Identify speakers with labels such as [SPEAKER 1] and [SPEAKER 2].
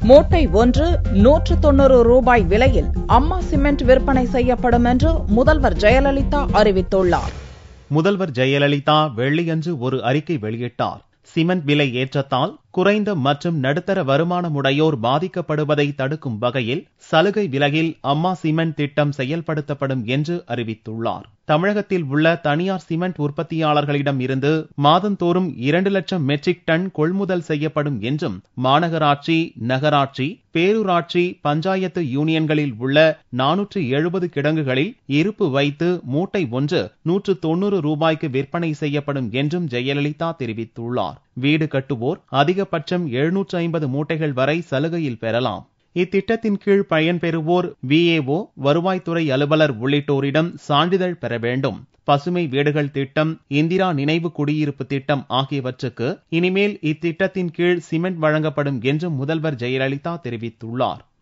[SPEAKER 1] மூட்டை ஒன்று நூற்று தொண்ணூறு ரூபாய் விலையில் அம்மா சிமெண்ட் விற்பனை செய்யப்படும் என்று முதல்வர் ஜெயலலிதா அறிவித்துள்ளார்
[SPEAKER 2] முதல்வர் ஜெயலலிதா வெள்ளியன்று ஒரு அறிக்கை வெளியிட்டார் சிமெண்ட் விலை ஏற்றத்தால் குறைந்த மற்றும் நடுத்தர வருமானமுடையோர் பாதிக்கப்படுவதை தடுக்கும் வகையில் சலுகை விலையில் அம்மா சிமெண்ட் திட்டம் செயல்படுத்தப்படும் என்று அறிவித்துள்ளார் தமிழகத்தில் உள்ள தனியார் சிமெண்ட் உற்பத்தியாளர்களிடம் இருந்து மாதந்தோறும் இரண்டு லட்சம் மெட்ரிக் டன் கொள்முதல் செய்யப்படும் என்றும் மாநகராட்சி நகராட்சி பேரூராட்சி பஞ்சாயத்து யூனியன்களில் உள்ள நானூற்று எழுபது கிடங்குகளில் இருப்பு வைத்து மூட்டை ஒன்று நூற்று தொன்னூறு ரூபாய்க்கு விற்பனை செய்யப்படும் என்றும் ஜெயலலிதா தெரிவித்துள்ளார் வீடு கட்டுவோர் அதிகபட்சம் எழுநூற்று ஐம்பது மூட்டைகள் வரை சலுகையில் பெறலாம் இத்திட்டத்தின் கீழ் பயன்பெறுவோர் விஏஓ வருவாய்த்துறை அலுவலர் உள்ளிட்டோரிடம் சான்றிதழ் பெற வேண்டும் பசுமை வீடுகள் திட்டம் இந்திரா நினைவு குடியிருப்பு திட்டம் ஆகியவற்றுக்கு இனிமேல் இத்திட்டத்தின் கீழ் சிமெண்ட் வழங்கப்படும் என்றும் முதல்வர் ஜெயலலிதா தெரிவித்துள்ளார்